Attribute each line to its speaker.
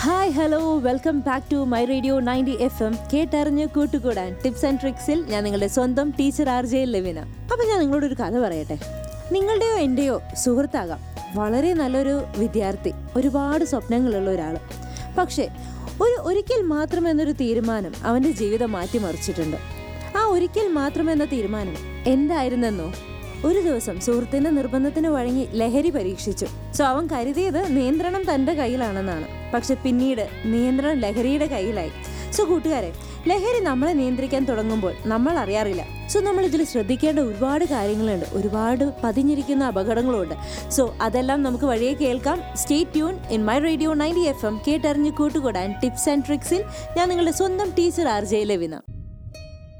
Speaker 1: hi hello welcome back to my radio ninety F M കേട്ടറിഞ്ഞ് കൂട്ടുകൂടാൻ tips and ട്രിക്സിൽ ഞാൻ നിങ്ങളുടെ സ്വന്തം ടീച്ചർ ആർ ജെ ലവിന അപ്പം ഞാൻ നിങ്ങളോട് ഒരു കഥ പറയട്ടെ നിങ്ങളുടെയോ എൻ്റെയോ സുഹൃത്താകാം വളരെ നല്ലൊരു വിദ്യാർത്ഥി ഒരുപാട് സ്വപ്നങ്ങളുള്ള ഒരാൾ പക്ഷേ ഒരു ഒരിക്കൽ മാത്രം എന്നൊരു തീരുമാനം അവൻ്റെ ജീവിതം മാറ്റിമറിച്ചിട്ടുണ്ട് ആ ഒരിക്കൽ മാത്രം എന്ന തീരുമാനം എന്തായിരുന്നെന്നോ ഒരു ദിവസം സുഹൃത്തിന്റെ നിർബന്ധത്തിന് വഴങ്ങി ലഹരി പരീക്ഷിച്ചു സോ അവൻ കരുതിയത് നിയന്ത്രണം തന്റെ കയ്യിലാണെന്നാണ് പക്ഷെ പിന്നീട് നിയന്ത്രണം ലഹരിയുടെ കയ്യിലായി സോ കൂട്ടുകാരെ ലഹരി നമ്മളെ നിയന്ത്രിക്കാൻ തുടങ്ങുമ്പോൾ നമ്മൾ അറിയാറില്ല സോ നമ്മൾ ഇതിൽ ശ്രദ്ധിക്കേണ്ട ഒരുപാട് കാര്യങ്ങളുണ്ട് ഒരുപാട് പതിഞ്ഞിരിക്കുന്ന അപകടങ്ങളുണ്ട് സോ അതെല്ലാം നമുക്ക് വഴിയെ കേൾക്കാം stay tune in my radio ninety F M കേട്ടറിഞ്ഞ് കൂട്ടുകൂടാൻ ടിപ്സ് ആൻഡ് ട്രിക്സിൽ ഞാൻ നിങ്ങളുടെ സ്വന്തം ടീച്ചർ ആർ ജെ ലവിന